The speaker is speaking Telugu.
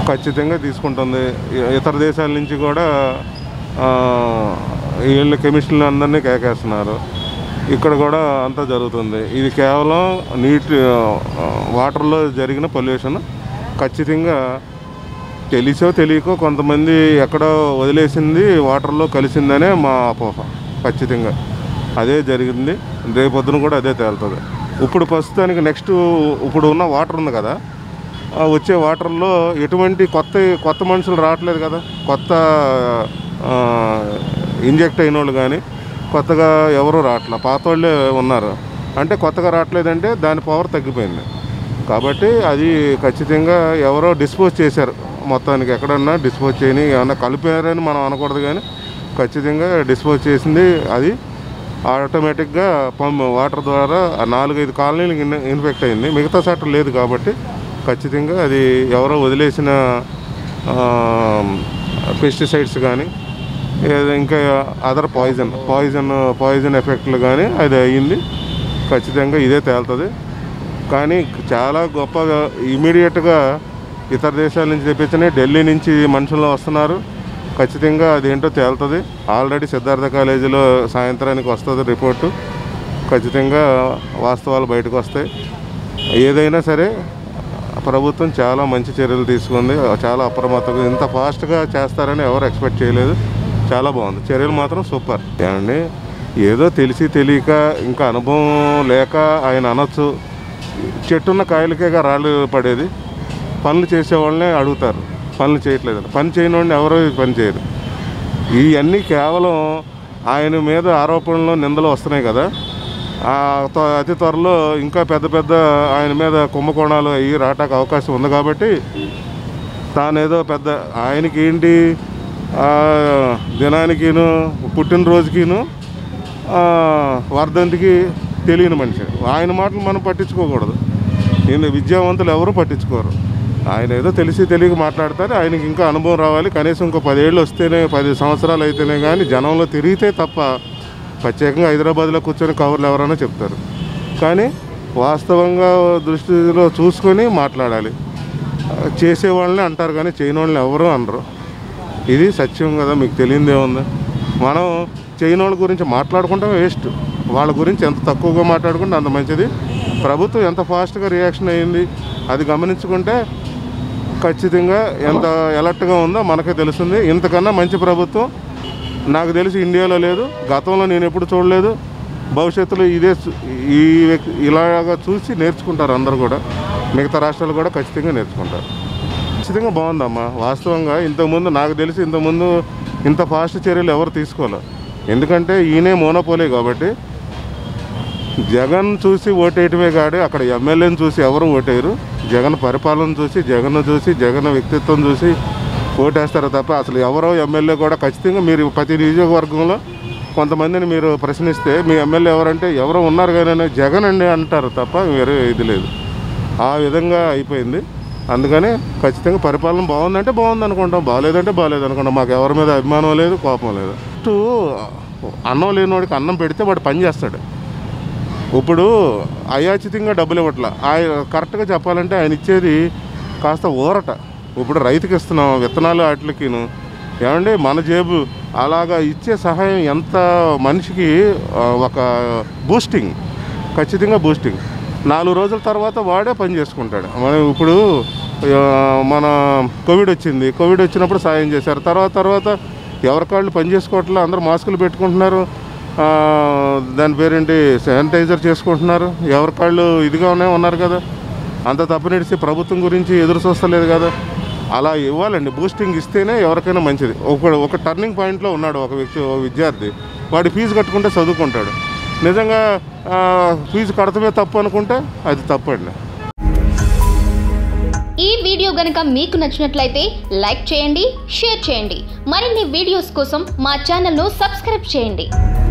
ఖచ్చితంగా తీసుకుంటుంది ఇ- ఇతర దేశాల నుంచి కూడా ఆ, వీళ్ళు కెమిస్ట్రీలు అందరినీ కేకేస్తున్నారు ఇక్కడ కూడా అంతా జరుగుతుంది ఇది కేవలం నీటి ఆ, వాటర్లో జరిగిన పొల్యూషన్ ఖచ్చితంగా తెలిసో తెలియకో కొంతమంది ఎక్కడో వదిలేసింది వాటర్లో కలిసిందనే మా అపోహ ఖచ్చితంగా అదే జరిగింది రేపొద్దున కూడా అదే తేలుతుంది ఇప్పుడు ప్రస్తుతానికి నెక్స్ట్ ఇప్పుడు ఉన్న వాటర్ ఉంది కదా ఆ వచ్చే వాటర్లో ఎటువంటి కొత్త కొత్త మనుషులు రావట్లేదు కదా కొత్త ఇంజెక్ట్ అయిన వాళ్ళు కానీ కొత్తగా ఎవరు రావట్లే పాత వాళ్ళే ఉన్నారు అంటే కొత్తగా రావట్లేదంటే దాని పవర్ తగ్గిపోయింది కాబట్టి అది ఖచ్చితంగా ఎవరో డిస్పోజ్ చేశారు మొత్తానికి ఎక్కడన్నా డిస్పోజ్ చేయని ఏమన్నా కలిపారని మనం అనకూడదు కానీ ఖచ్చితంగా డిస్పోజ్ చేసింది అది ఆటోమేటిక్గా పంప్ వాటర్ ద్వారా ఆ నాలుగైదు కాలనీలకు ఇన్ ఇన్ఫెక్ట్ అయింది మిగతా సెటర్ లేదు కాబట్టి ఖచ్చితంగా అది ఎవరో వదిలేసిన పెస్టిసైడ్స్ కానీ ఏదో ఇంకా అదర్ పాయిజన్ పాయిజన్ పాయిజన్ ఎఫెక్ట్లు కానీ అది అయ్యింది ఖచ్చితంగా ఇదే తేలుతుంది కానీ చాలా గొప్పగా ఇమీడియట్గా ఇతర దేశాల నుంచి తెప్పించిన ఢిల్లీ నుంచి మనుషులు వస్తున్నారు ఖచ్చితంగా అదేంటో తేలుతుంది ఆల్రెడీ సిద్ధార్థ కాలేజీలో సాయంత్రానికి వస్తుంది రిపోర్టు ఖచ్చితంగా వాస్తవాలు బయటకు వస్తాయి ఏదైనా సరే ప్రభుత్వం చాలా మంచి చర్యలు తీసుకుంది చాలా అప్రమత్తంగా ఇంత ఫాస్ట్గా చేస్తారని ఎవరు ఎక్స్పెక్ట్ చేయలేదు చాలా బాగుంది చర్యలు మాత్రం సూపర్ ఏమండి ఏదో తెలిసి తెలియక ఇంకా అనుభవం లేక ఆయన అనొచ్చు చెట్టున్న కాయలకేగా రాళ్ళు పడేది పనులు చేసేవాళ్ళనే అడుగుతారు పనులు చేయట్లేదు పని చేయని వాడిని ఎవరో ఈ పని చేయరు ఇవన్నీ కేవలం ఆయన మీద ఆరోపణలు నిందలు వస్తున్నాయి కదా ఆ త్వ- అతి త్వరలో ఇంకా పెద్ద పెద్ద ఆయన మీద కుంభకోణాలు అయ్యి రావటానికి అవకాశం ఉంది కాబట్టి తానేదో పెద్ద ఆయనకి ఏంటి ఆ, దినానికిను పుట్టినరోజుకిను ఆ, వర్ధంతికి తెలియని మనిషి ఆయన మాటలు మనం పట్టించుకోకూడదు ఈయన విద్యావంతులు ఎవరు పట్టించుకోరు ఆయన ఏదో తెలిసి తెలియక మాట్లాడతారు ఆయనకి ఇంకా అనుభవం రావాలి కనీసం ఇంకో పదేళ్ళు వస్తేనే పది సంవత్సరాలు అయితేనే కానీ జనంలో తిరిగితే తప్ప ప్రత్యేకంగా హైదరాబాద్లో కూర్చొని కవర్లు ఎవరైనా చెప్తారు కానీ వాస్తవంగా దృష్టిలో చూసుకొని మాట్లాడాలి ఆ, చేసేవాళ్ళని అంటారు కానీ చేయని వాళ్ళని ఎవరు అనరు ఇది సత్యం కదా మీకు తెలియదే ఉంది మనం చేయని వాళ్ళ గురించి మాట్లాడుకుంటాం వేస్ట్ వాళ్ళ గురించి ఎంత తక్కువగా మాట్లాడుకుంటే అంత మంచిది ప్రభుత్వం ఎంత ఫాస్ట్గా రియాక్షన్ అయ్యింది అది గమనించుకుంటే ఖచ్చితంగా ఎంత ఎలర్ట్గా ఉందో మనకే తెలుస్తుంది ఇంతకన్నా మంచి ప్రభుత్వం నాకు తెలిసి ఇండియాలో లేదు గతంలో నేను ఎప్పుడు చూడలేదు భవిష్యత్తులో ఇదే చూ- ఈ వ్యక్తి ఇలాగా చూసి నేర్చుకుంటారు అందరు కూడా మిగతా రాష్ట్రాలు కూడా ఖచ్చితంగా నేర్చుకుంటారు ఖచ్చితంగా బాగుందమ్మా వాస్తవంగా ఇంతకుముందు నాకు తెలిసి ఇంతకుముందు ఇంత ఫాస్ట్ చర్యలు ఎవరు తీసుకోవాలి ఎందుకంటే ఈయనే మోనోపోలే కాబట్టి జగన్ చూసి ఓటేయటమే కాదు అక్కడ ఎమ్మెల్యేని చూసి ఎవరు ఓటేయరు జగన్ పరిపాలన చూసి జగన్ చూసి జగన్ వ్యక్తిత్వం చూసి ఓటేస్తారు తప్ప అసలు ఎవరో ఎమ్మెల్యే కూడా ఖచ్చితంగా మీరు ప్రతి నియోజకవర్గంలో కొంతమందిని మీరు ప్రశ్నిస్తే మీ ఎమ్మెల్యే ఎవరంటే ఎవరో ఉన్నారు కానీ జగన్ అండి అంటారు తప్ప వేరే ఇది లేదు ఆ విధంగా అయిపోయింది అందుకని ఖచ్చితంగా పరిపాలన బాగుందంటే బాగుంది అనుకుంటాం బాగాలేదంటే బాగాలేదు అనుకుంటాం మాకు ఎవరి మీద అభిమానం లేదు కోపం లేదు ఫస్ట్ అన్నం లేనివాడికి అన్నం పెడితే వాడు పని చేస్తాడు ఇప్పుడు అయాచితంగా డబ్బులు ఇవ్వట్లా ఆయన కరెక్ట్గా చెప్పాలంటే ఆయన ఇచ్చేది కాస్త ఊరట ఇప్పుడు రైతుకి ఇస్తున్నాం విత్తనాలు వాటికిను ఏమండి మన జేబు అలాగా ఇచ్చే సహాయం ఎంత మనిషికి ఆ, ఒక బూస్టింగ్ ఖచ్చితంగా బూస్టింగ్ నాలుగు రోజుల తర్వాత వాడే పని చేసుకుంటాడు మనం ఇప్పుడు ఆ, మన కోవిడ్ వచ్చింది కోవిడ్ వచ్చినప్పుడు సాయం చేశారు తర్వాత తర్వాత ఎవరికాళ్ళు పని చేసుకోవట్లే అందరూ మాస్కులు పెట్టుకుంటున్నారు ఆ, దాని పేరేంటి శానిటైజర్ చేసుకుంటున్నారు ఎవరికాళ్ళు ఇదిగానే ఉన్నారు కదా అంత తప్పనిడిచి ప్రభుత్వం గురించి ఎదురు చూస్తలేదు కదా అలా ఇవ్వాలండి బూస్టింగ్ ఇస్తేనే ఎవరికైనా మంచిది ఒక ఒక టర్నింగ్ పాయింట్లో ఉన్నాడు ఒక వ్యక్తి ఒక విద్యార్థి వాడి ఫీజు కట్టుకుంటే చదువుకుంటాడు నిజంగా ఆ, ఫీజు కడతమే తప్పు అనుకుంటే అది తప్పండి ఈ వీడియో గనుక మీకు నచ్చినట్లయితే లైక్ చేయండి షేర్ చేయండి మరిన్ని వీడియోస్ కోసం మా ఛానల్ను సబ్స్క్రైబ్ చేయండి